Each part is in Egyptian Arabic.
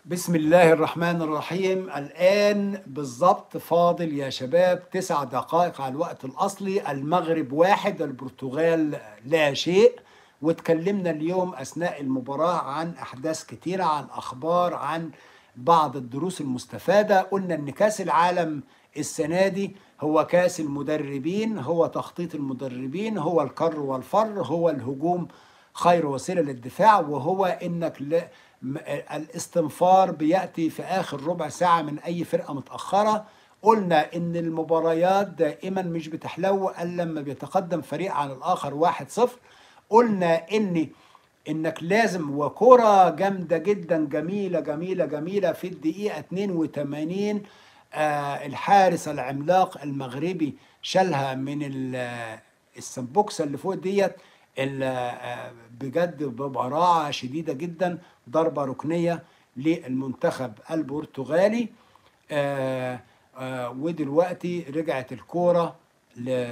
بسم الله الرحمن الرحيم الآن بالضبط فاضل يا شباب تسع دقائق على الوقت الأصلي المغرب واحد البرتغال لا شيء واتكلمنا اليوم أثناء المباراة عن أحداث كتيرة عن أخبار عن بعض الدروس المستفادة قلنا أن كاس العالم السنة دي هو كاس المدربين هو تخطيط المدربين هو الكر والفر هو الهجوم خير وسيلة للدفاع وهو انك ل... م- الاستنفار بيأتي في آخر ربع ساعة من أي فرقة متأخرة قلنا إن المباريات دائما مش بتحلو إلا لما بيتقدم فريق عن الآخر واحد صفر قلنا إن إنك لازم وكرة جامدة جدا جميلة جميلة جميلة في الدقيقة 82 آه الحارس العملاق المغربي شالها من ال- السمبوكسة اللي فوق ديت ال- آه، بجد ببراعة شديدة جدا ضربة ركنية للمنتخب البرتغالي آه، آه، ودلوقتي رجعت الكورة ل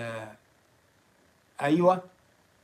أيوة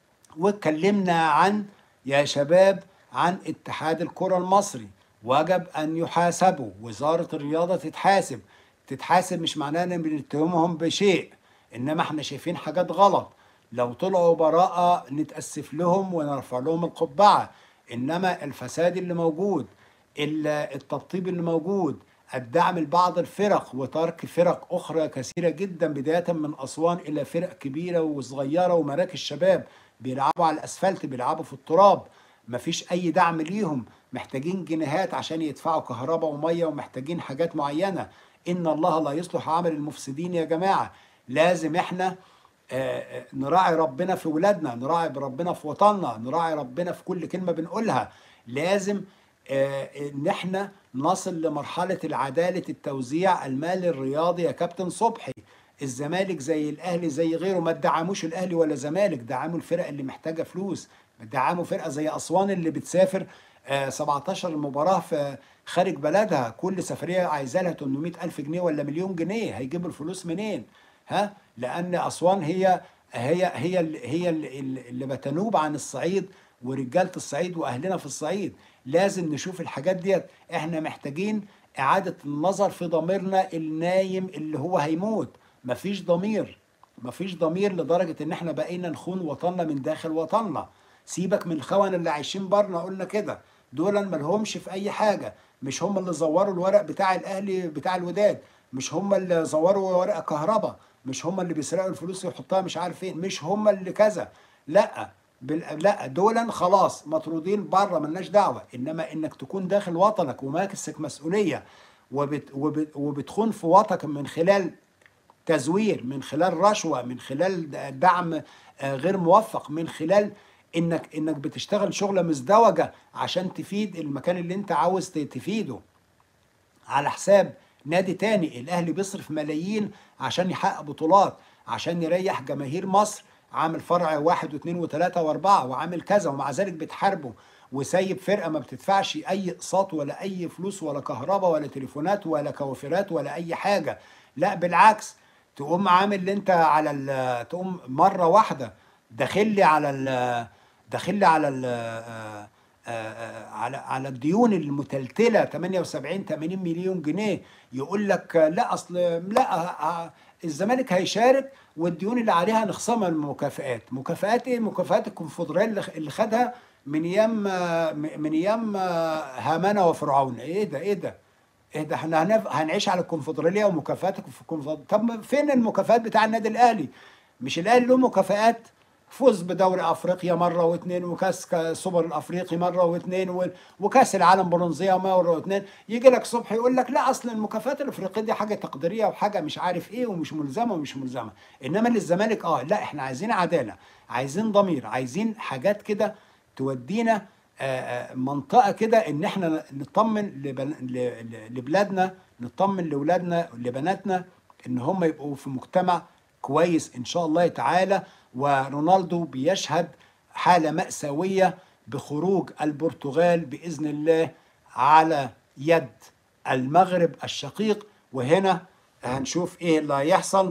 واتكلمنا عن يا شباب عن اتحاد الكرة المصري وجب أن يحاسبوا وزارة الرياضة تتحاسب تتحاسب مش معناه ان بنتهمهم بشيء انما احنا شايفين حاجات غلط لو طلعوا براءة نتأسف لهم ونرفع لهم القبعة انما الفساد اللي موجود ال- التبطيب اللي موجود الدعم لبعض الفرق وترك فرق أخرى كثيرة جدا بداية من أسوان إلى فرق كبيرة وصغيرة ومراكز شباب بيلعبوا على الأسفلت بيلعبوا في التراب مفيش أي دعم ليهم محتاجين جنيهات عشان يدفعوا كهرباء ومية ومحتاجين حاجات معينة إن الله لا يصلح عمل المفسدين يا جماعة لازم إحنا آه، آه، نراعي ربنا في ولادنا نراعي ربنا في وطننا نراعي ربنا في كل كلمة بنقولها لازم آه، ان احنا نصل لمرحلة العدالة التوزيع المالي الرياضي يا كابتن صبحي الزمالك زي الاهلي زي غيره ما تدعموش الاهلي ولا زمالك دعموا الفرق اللي محتاجة فلوس دعموا فرقة زي اسوان اللي بتسافر آه، 17 مباراة في خارج بلدها كل سفرية عايزة لها 800 ألف جنيه ولا مليون جنيه هيجيبوا الفلوس منين ها لأن أسوان هي هي هي ال- هي ال- ال- اللي بتنوب عن الصعيد ورجالة الصعيد وأهلنا في الصعيد لازم نشوف الحاجات ديت احنا محتاجين إعادة النظر في ضميرنا النايم اللي هو هيموت مفيش ضمير مفيش ضمير لدرجة إن احنا بقينا نخون وطننا من داخل وطننا سيبك من الخونة اللي عايشين برنا قلنا كده دول ملهمش في أي حاجة مش هم اللي زوروا الورق بتاع الأهلي بتاع الوداد مش هم اللي زوروا ورق كهرباء مش هم اللي بيسرقوا الفلوس ويحطوها مش عارف فين مش هم اللي كذا لا بال... لا دولا خلاص مطرودين بره ملناش دعوه انما انك تكون داخل وطنك وماسك مسؤوليه وبت... وبت... وبتخون في وطنك من خلال تزوير من خلال رشوة من خلال دعم آه، غير موفق من خلال انك انك بتشتغل شغلة مزدوجة عشان تفيد المكان اللي انت عاوز ت- تفيده على حساب نادي تاني الاهلي بيصرف ملايين عشان يحقق بطولات عشان يريح جماهير مصر عامل فرع واحد واثنين وثلاثة واربعة وعامل كذا ومع ذلك بتحاربه وسايب فرقة ما بتدفعش اي اقساط ولا اي فلوس ولا كهرباء ولا تليفونات ولا كوافيرات ولا اي حاجة لا بالعكس تقوم عامل اللي انت على ال- تقوم مرة واحدة داخل لي على ال داخل لي على ال آه، آه، آه، على على الديون المتلتله 78 80 مليون جنيه يقول لك آه، لا اصل لا آه، الزمالك هيشارك والديون اللي عليها نخصمها من المكافآت مكافآت ايه مكافآت الكونفدراليه اللي خ- اللي خدها من ايام آه، م- من ايام آه، هامان وفرعون ايه ده ايه ده ايه ده احنا هنف- هنعيش على الكونفدراليه ومكافآت في الكونفدراليه طب ما فين المكافآت بتاع النادي الاهلي مش الاهلي له مكافآت فوز بدوري افريقيا مره واثنين وكاس كا- سوبر الافريقي مره واثنين و- وكاس العالم برونزيه مره واثنين يجي لك صبح يقول لك لا اصل المكافآت الافريقيه دي حاجه تقديريه وحاجه مش عارف ايه ومش ملزمه ومش ملزمه انما للزمالك اه لا احنا عايزين عداله عايزين ضمير عايزين حاجات كده تودينا آه، آه، منطقه كده ان احنا نطمن لبن- ل- ل- لبلادنا نطمن لاولادنا لبناتنا ان هم يبقوا في مجتمع كويس ان شاء الله تعالى ورونالدو بيشهد حاله ماساويه بخروج البرتغال باذن الله على يد المغرب الشقيق وهنا هنشوف ايه اللي هيحصل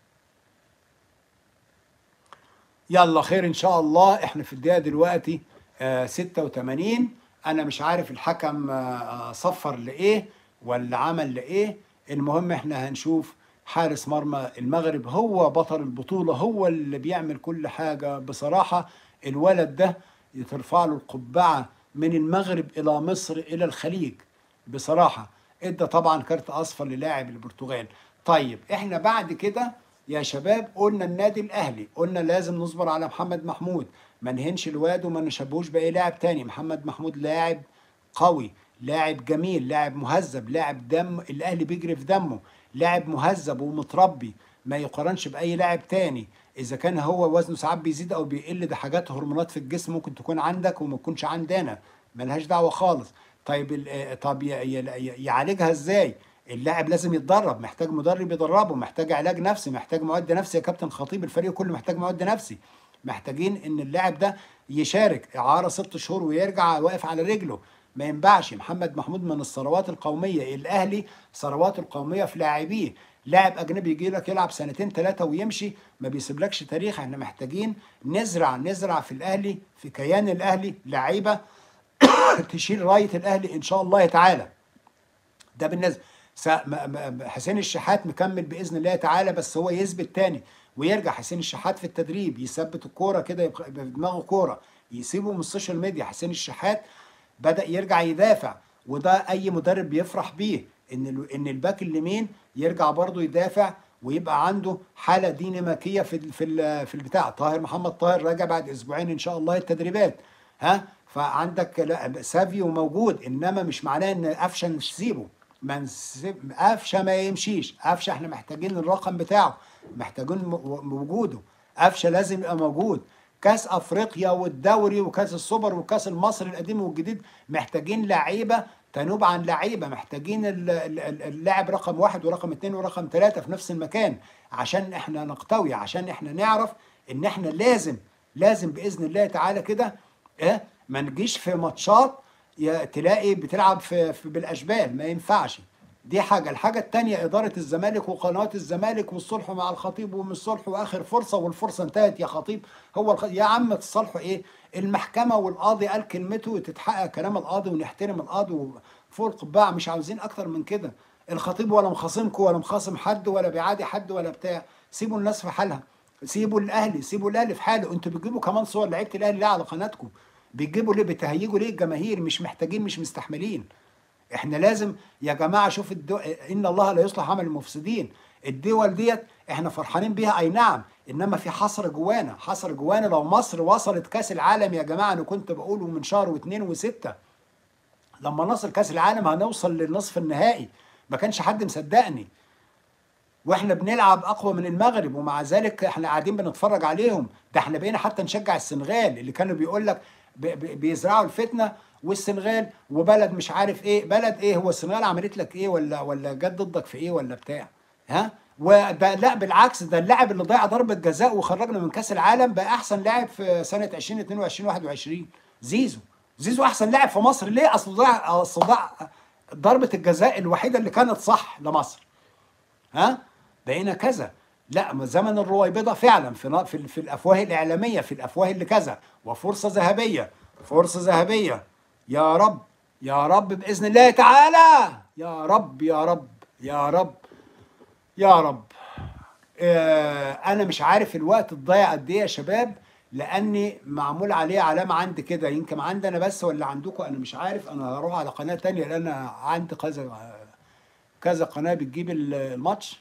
يلا خير ان شاء الله احنا في الدقيقه دلوقتي آه 86 انا مش عارف الحكم آه صفر لايه ولا عمل لايه المهم احنا هنشوف حارس مرمى المغرب هو بطل البطولة هو اللي بيعمل كل حاجة بصراحة الولد ده يترفع له القبعة من المغرب إلى مصر إلى الخليج بصراحة ادى طبعا كارت أصفر للاعب البرتغال طيب احنا بعد كده يا شباب قلنا النادي الأهلي قلنا لازم نصبر على محمد محمود ما نهنش الواد وما نشبهوش بأي لاعب تاني محمد محمود لاعب قوي لاعب جميل لاعب مهذب لاعب دم الاهلي بيجري في دمه لاعب مهذب ومتربي ما يقارنش باي لاعب تاني اذا كان هو وزنه ساعات بيزيد او بيقل ده حاجات هرمونات في الجسم ممكن تكون عندك وما تكونش عندنا ملهاش دعوه خالص طيب ال- طب ي- ي- يعالجها ازاي اللاعب لازم يتدرب محتاج مدرب يدربه محتاج علاج نفسي محتاج معد نفسي يا كابتن خطيب الفريق كله محتاج معد نفسي محتاجين ان اللاعب ده يشارك اعاره ست شهور ويرجع واقف على رجله ما ينفعش محمد محمود من الثروات القوميه الاهلي ثرواته القوميه في لاعبيه لاعب اجنبي يجي لك يلعب سنتين ثلاثه ويمشي ما بيسيبلكش تاريخ احنا محتاجين نزرع نزرع في الاهلي في كيان الاهلي لعيبه تشيل رايه الاهلي ان شاء الله تعالى ده بالنسبه س- م- م- حسين الشحات مكمل باذن الله تعالى بس هو يثبت تاني ويرجع حسين الشحات في التدريب يثبت الكوره كده يبقى يبقى في دماغه كوره يسيبه من السوشيال ميديا حسين الشحات بدا يرجع يدافع وده اي مدرب بيفرح بيه ان ال- ان الباك اليمين يرجع برضه يدافع ويبقى عنده حاله ديناميكيه في ال- في ال- في البتاع طاهر محمد طاهر راجع بعد اسبوعين ان شاء الله التدريبات ها فعندك لا سافيو موجود انما مش معناه ان قفشه نسيبه ما نسيب قفشه ما يمشيش قفشه احنا محتاجين الرقم بتاعه محتاجين م- وجوده قفشه لازم يبقى موجود كاس افريقيا والدوري وكاس السوبر وكاس المصري القديم والجديد محتاجين لعيبه تنوب عن لعيبه محتاجين ال- ال- ال- اللاعب رقم واحد ورقم اتنين ورقم ثلاثه في نفس المكان عشان احنا نقتوي عشان احنا نعرف ان احنا لازم لازم باذن الله تعالى كده اه ما نجيش في ماتشات يا تلاقي بتلعب في, في بالاشبال ما ينفعش دي حاجه الحاجه التانية اداره الزمالك وقنوات الزمالك والصلح مع الخطيب ومش صلح واخر فرصه والفرصه انتهت يا خطيب هو الخ... يا عم تصالحوا ايه المحكمه والقاضي قال كلمته وتتحقق كلام القاضي ونحترم القاضي فوق القبعه مش عاوزين اكتر من كده الخطيب ولا مخاصمكم ولا مخاصم حد ولا بيعادي حد ولا بتاع سيبوا الناس في حالها سيبوا الاهلي سيبوا الاهلي في حاله انتوا بتجيبوا كمان صور لعيبه الاهلي ليه على قناتكم بتجيبوا ليه بتهيجوا ليه الجماهير مش محتاجين مش مستحملين احنا لازم يا جماعه شوف الدو... ان الله لا يصلح عمل المفسدين الدول ديت احنا فرحانين بيها اي نعم انما في حصر جوانا حصر جوانا لو مصر وصلت كاس العالم يا جماعه انا كنت بقوله من شهر واثنين وسته لما نصل كاس العالم هنوصل للنصف النهائي ما كانش حد مصدقني واحنا بنلعب اقوى من المغرب ومع ذلك احنا قاعدين بنتفرج عليهم ده احنا بقينا حتى نشجع السنغال اللي كانوا بيقول لك ب- ب- بيزرعوا الفتنه والسنغال وبلد مش عارف ايه بلد ايه هو السنغال عملت لك ايه ولا ولا جت ضدك في ايه ولا بتاع ها وده لا بالعكس ده اللاعب اللي ضيع ضربه جزاء وخرجنا من كاس العالم بقى احسن لاعب في سنه 2022 21 زيزو زيزو احسن لاعب في مصر ليه اصل ضيع اصل ضيع ضربه الجزاء الوحيده اللي كانت صح لمصر ها بقينا كذا لا ما زمن الرويبضه فعلا في في, في الافواه الاعلاميه في الافواه اللي كذا وفرصه ذهبيه فرصه ذهبيه يا رب يا رب باذن الله تعالى يا رب يا رب يا رب يا رب آه انا مش عارف الوقت الضايع قد ايه يا شباب لاني معمول عليه علامه عندي كده يمكن عندنا بس ولا عندكم انا مش عارف انا هروح على قناه تانية لان أنا عندي كذا كذا قناه بتجيب الماتش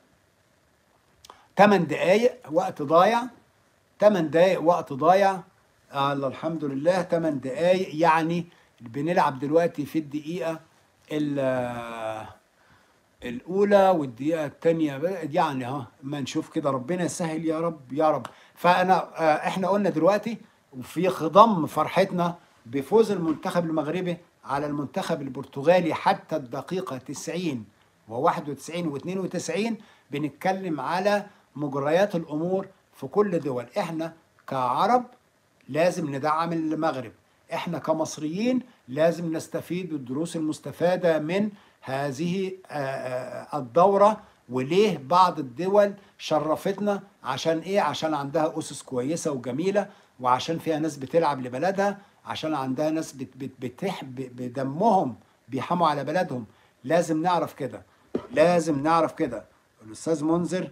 8 دقايق وقت ضايع 8 دقايق وقت ضايع آه الله الحمد لله 8 دقايق يعني بنلعب دلوقتي في الدقيقه ال- الاولى والدقيقه الثانيه يعني ها ما نشوف كده ربنا يسهل يا رب يا رب فانا آه، احنا قلنا دلوقتي وفي خضم فرحتنا بفوز المنتخب المغربي على المنتخب البرتغالي حتى الدقيقه 90 و91 و92 بنتكلم على مجريات الامور في كل دول احنا كعرب لازم ندعم المغرب احنا كمصريين لازم نستفيد بالدروس المستفادة من هذه آه، آه، الدورة وليه بعض الدول شرفتنا عشان ايه عشان عندها اسس كويسة وجميلة وعشان فيها ناس بتلعب لبلدها عشان عندها ناس بت بت بتح ب- بدمهم بيحموا على بلدهم لازم نعرف كده لازم نعرف كده الاستاذ منذر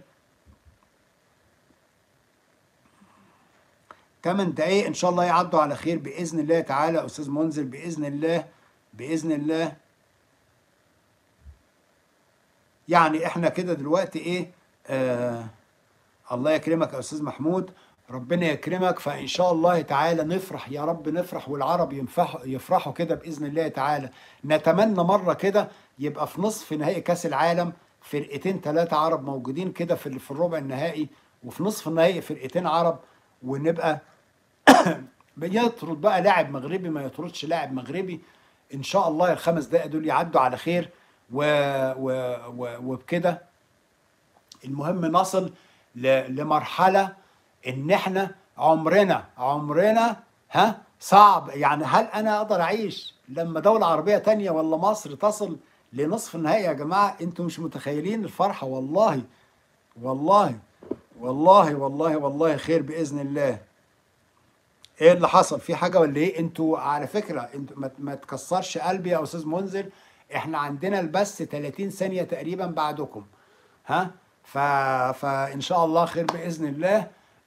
8 دقايق ان شاء الله يعدوا على خير باذن الله تعالى استاذ منذر باذن الله باذن الله يعني احنا كده دلوقتي ايه آه الله يكرمك يا استاذ محمود ربنا يكرمك فان شاء الله تعالى نفرح يا رب نفرح والعرب ينفح يفرحوا كده باذن الله تعالى نتمنى مره كده يبقى في نصف نهائي كاس العالم فرقتين ثلاثه عرب موجودين كده في في الربع النهائي وفي نصف النهائي فرقتين عرب ونبقى يطرد بقى لاعب مغربي ما يطردش لاعب مغربي ان شاء الله الخمس دقائق دول يعدوا على خير و... و... و... وبكده المهم نصل ل... لمرحله ان احنا عمرنا عمرنا ها صعب يعني هل انا اقدر اعيش لما دوله عربيه تانية ولا مصر تصل لنصف النهائي يا جماعه انتوا مش متخيلين الفرحه والله والله والله والله والله خير باذن الله ايه اللي حصل في حاجه ولا ايه انتوا على فكره انتوا ما, ما تكسرش قلبي يا استاذ منذر احنا عندنا البث 30 ثانيه تقريبا بعدكم ها ف... فان شاء الله خير باذن الله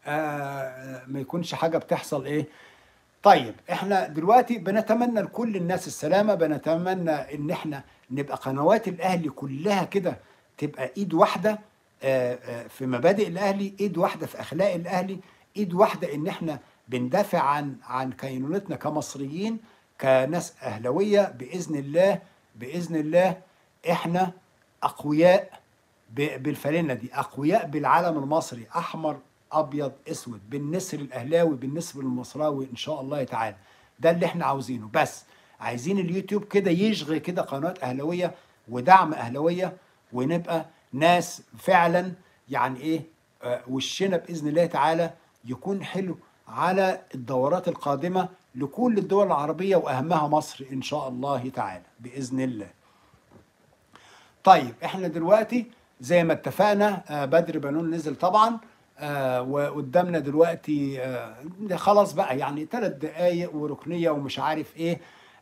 آه ما يكونش حاجه بتحصل ايه طيب احنا دلوقتي بنتمنى لكل الناس السلامه بنتمنى ان احنا نبقى قنوات الاهلي كلها كده تبقى ايد واحده آه، آه، في مبادئ الاهلي ايد واحده في اخلاق الاهلي ايد واحده ان احنا بندافع عن عن كينونتنا كمصريين كناس اهلاويه باذن الله باذن الله احنا اقوياء ب- بالفانلة دي اقوياء بالعلم المصري احمر ابيض اسود بالنسر الاهلاوي بالنسر المصراوي ان شاء الله تعالى ده اللي احنا عاوزينه بس عايزين اليوتيوب كده يشغل كده قناه اهلاويه ودعم اهلاويه ونبقى ناس فعلا يعني ايه آه، وشنا باذن الله تعالى يكون حلو على الدورات القادمه لكل الدول العربيه واهمها مصر ان شاء الله تعالى باذن الله طيب احنا دلوقتي زي ما اتفقنا آه، بدر بنون نزل طبعا آه، وقدامنا دلوقتي آه، ده خلاص بقى يعني ثلاث دقايق وركنيه ومش عارف ايه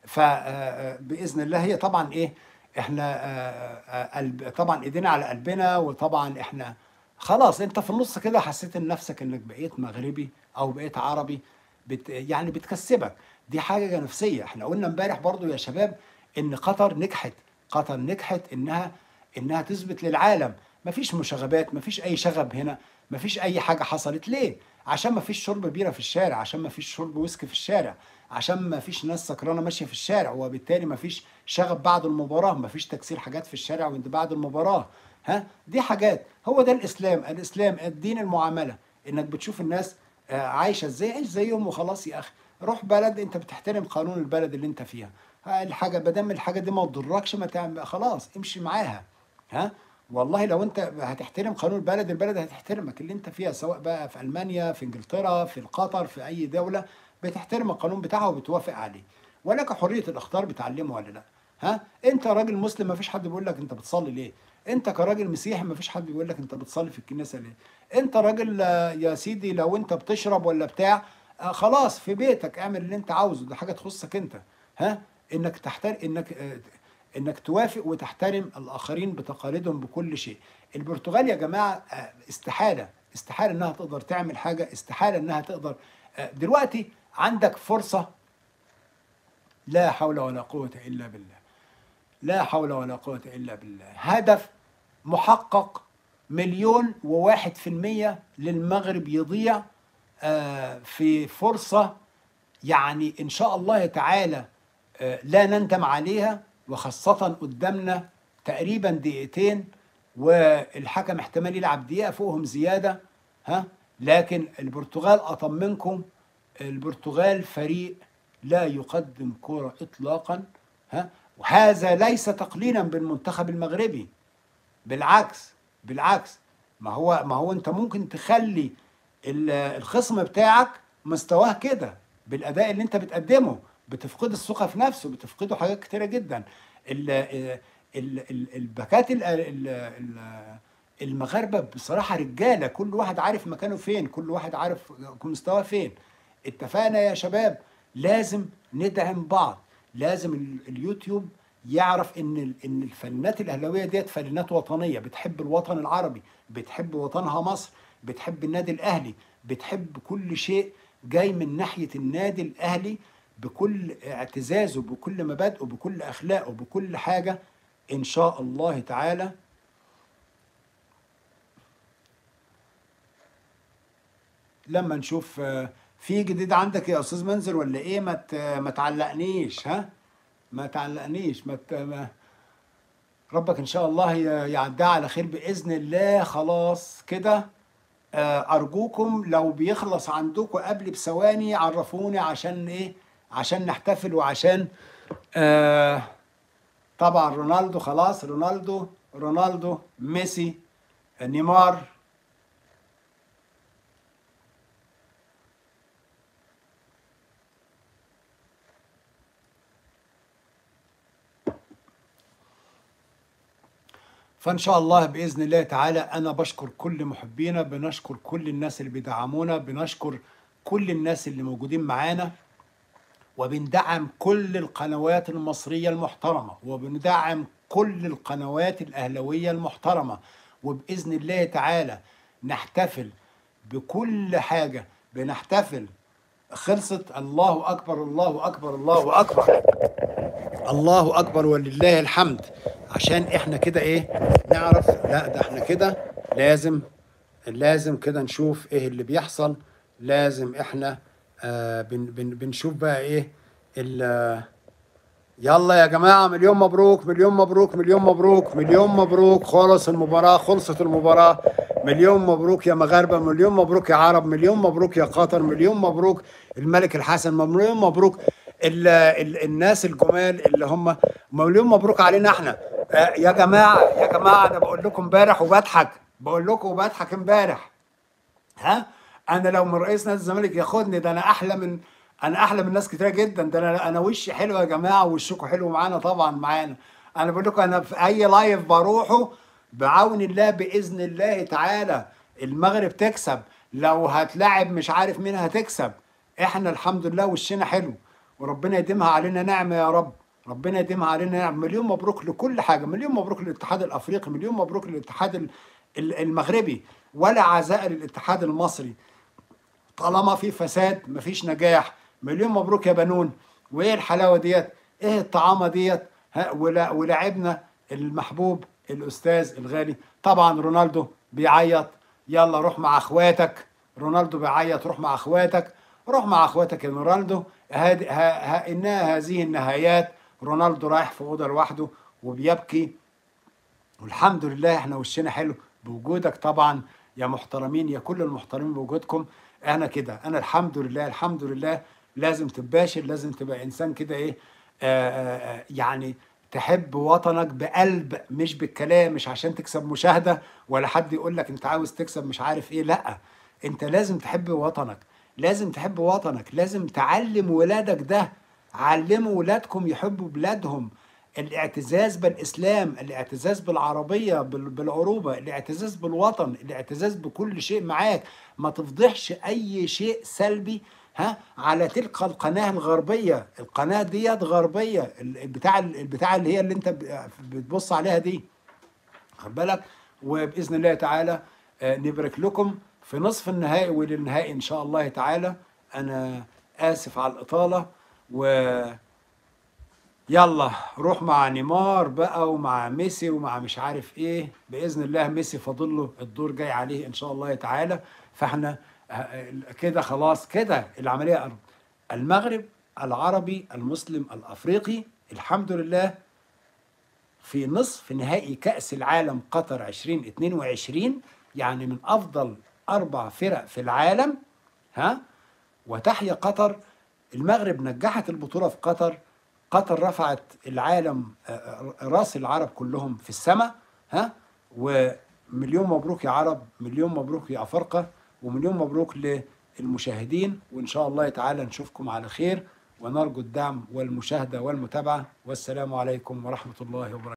فباذن الله هي طبعا ايه احنا آه، آه، قلب طبعا ايدينا على قلبنا وطبعا احنا خلاص انت في النص كده حسيت ان نفسك انك بقيت مغربي او بقيت عربي بت يعني بتكسبك دي حاجه نفسيه احنا قلنا امبارح برضو يا شباب ان قطر نجحت قطر نجحت انها انها تثبت للعالم مفيش مشاغبات مفيش اي شغب هنا مفيش اي حاجه حصلت ليه عشان مفيش شرب بيره في الشارع عشان مفيش شرب ويسكي في الشارع عشان مفيش ناس سكرانه ماشيه في الشارع وبالتالي مفيش شغب بعد المباراه مفيش تكسير حاجات في الشارع وانت بعد المباراه ها دي حاجات هو ده الاسلام الاسلام الدين المعامله انك بتشوف الناس آه، عايشه ازاي عيش زيهم وخلاص يا اخي روح بلد انت بتحترم قانون البلد اللي انت فيها ها، الحاجه ما دام الحاجه دي ما تضركش ما تعمل خلاص امشي معاها ها والله لو انت هتحترم قانون البلد البلد هتحترمك اللي انت فيها سواء بقى في المانيا في انجلترا في قطر في اي دوله بتحترم القانون بتاعها وبتوافق عليه ولك حريه الاختيار بتعلمه ولا لا ها انت راجل مسلم ما فيش حد بيقول لك انت بتصلي ليه انت كراجل مسيحي ما فيش حد بيقول لك انت بتصلي في الكنيسه ليه انت راجل آه، يا سيدي لو انت بتشرب ولا بتاع آه، خلاص في بيتك اعمل اللي انت عاوزه ده حاجه تخصك انت ها انك تحترم انك آه، انك توافق وتحترم الاخرين بتقاليدهم بكل شيء البرتغال يا جماعه آه، استحاله استحاله انها تقدر تعمل حاجه استحاله انها تقدر آه، دلوقتي عندك فرصه لا حول ولا قوه الا بالله لا حول ولا قوة إلا بالله هدف محقق مليون وواحد في المية للمغرب يضيع آه، في فرصة يعني إن شاء الله تعالى آه، لا نندم عليها وخاصة قدامنا تقريبا دقيقتين والحكم احتمال يلعب دقيقة فوقهم زيادة ها لكن البرتغال أطمنكم البرتغال فريق لا يقدم كرة إطلاقا ها وهذا ليس تقليلا بالمنتخب المغربي بالعكس بالعكس ما هو ما هو انت ممكن تخلي ال- الخصم بتاعك مستواه كده بالاداء اللي انت بتقدمه بتفقد الثقه في نفسه بتفقده حاجات كتيره جدا ال ال ال الباكات ال- ال- ال- المغاربه بصراحه رجاله كل واحد عارف مكانه فين كل واحد عارف مستواه فين اتفقنا يا شباب لازم ندعم بعض لازم ال- اليوتيوب يعرف ان ال- ان الفنانات الاهلاويه ديت فنانات وطنيه بتحب الوطن العربي بتحب وطنها مصر بتحب النادي الاهلي بتحب كل شيء جاي من ناحيه النادي الاهلي بكل اعتزازه بكل مبادئه بكل اخلاقه بكل حاجه ان شاء الله تعالى لما نشوف آه، في جديد عندك يا استاذ منذر ولا ايه ما ت- ما تعلقنيش ها ما تعلقنيش ما, ت... ما ربك ان شاء الله ي- يعديها على خير باذن الله خلاص كده آه، ارجوكم لو بيخلص عندكم قبل بثواني عرفوني عشان ايه عشان نحتفل وعشان آه طبعا رونالدو خلاص رونالدو رونالدو ميسي نيمار فان شاء الله باذن الله تعالى انا بشكر كل محبينا بنشكر كل الناس اللي بيدعمونا بنشكر كل الناس اللي موجودين معانا وبندعم كل القنوات المصرية المحترمة وبندعم كل القنوات الأهلوية المحترمة وبإذن الله تعالى نحتفل بكل حاجة بنحتفل خلصت الله أكبر الله أكبر الله أكبر الله اكبر ولله الحمد عشان احنا كده ايه نعرف لا ده احنا كده لازم لازم كده نشوف ايه اللي بيحصل لازم احنا آه بن بن بنشوف بقى ايه ال- يلا يا جماعة مليون مبروك مليون مبروك مليون مبروك مليون مبروك خلص المباراة خلصت المباراة مليون مبروك يا مغاربة مليون مبروك يا عرب مليون مبروك يا قطر مليون مبروك الملك الحسن مليون مبروك ال ال الناس الجمال اللي هم مليون مبروك علينا احنا آه يا جماعة يا جماعة انا بقول لكم امبارح وبضحك بقول لكم وبضحك امبارح ها انا لو من رئيس نادي الزمالك ياخدني ده انا احلى من انا احلى من ناس كتير جدا ده انا انا وشي حلو يا جماعه ووشكم حلو معانا طبعا معانا انا بقول لكم انا في اي لايف بروحه بعون الله باذن الله تعالى المغرب تكسب لو هتلاعب مش عارف مين هتكسب احنا الحمد لله وشنا حلو وربنا يديمها علينا نعمه يا رب ربنا يديمها علينا نعمه مليون مبروك لكل حاجه مليون مبروك للاتحاد الافريقي مليون مبروك للاتحاد ال- ال- المغربي ولا عزاء للاتحاد المصري طالما في فساد مفيش نجاح مليون مبروك يا بنون وايه الحلاوه ديت ايه الطعامه ديت ها ولا ولاعبنا المحبوب الاستاذ الغالي طبعا رونالدو بيعيط يلا روح مع اخواتك رونالدو بيعيط روح مع اخواتك روح مع اخواتك يا رونالدو هذه ها ها انها هذه النهايات رونالدو رايح في اوضه لوحده وبيبكي والحمد لله احنا وشنا حلو بوجودك طبعا يا محترمين يا كل المحترمين بوجودكم انا كده انا الحمد لله الحمد لله لازم تباشر لازم تبقى انسان كده ايه آآ آآ يعني تحب وطنك بقلب مش بالكلام مش عشان تكسب مشاهدة ولا حد يقول لك انت عاوز تكسب مش عارف ايه لا انت لازم تحب وطنك لازم تحب وطنك لازم تعلم ولادك ده علموا ولادكم يحبوا بلادهم الاعتزاز بالاسلام الاعتزاز بالعربيه بال- بالعروبه الاعتزاز بالوطن الاعتزاز بكل شيء معاك ما تفضحش اي شيء سلبي ها على تلك القناه الغربيه القناه ديت غربيه ال- بتاع البتاع اللي هي اللي انت ب- بتبص عليها دي خد بالك وباذن الله تعالى آه، نبارك لكم في نصف النهائي وللنهائي ان شاء الله تعالى انا اسف على الاطاله و يلا روح مع نيمار بقى ومع ميسي ومع مش عارف ايه باذن الله ميسي فاضل له الدور جاي عليه ان شاء الله تعالى فاحنا آه، كده خلاص كده العمليه قربت. المغرب العربي المسلم الافريقي الحمد لله في نصف نهائي كأس العالم قطر 2022 يعني من أفضل أربع فرق في العالم ها وتحيا قطر المغرب نجحت البطولة في قطر قطر رفعت العالم آه، آه، راس العرب كلهم في السماء ها ومليون مبروك يا عرب مليون مبروك يا أفارقة ومليون مبروك للمشاهدين وإن شاء الله تعالى نشوفكم على خير ونرجو الدعم والمشاهدة والمتابعة والسلام عليكم ورحمة الله وبركاته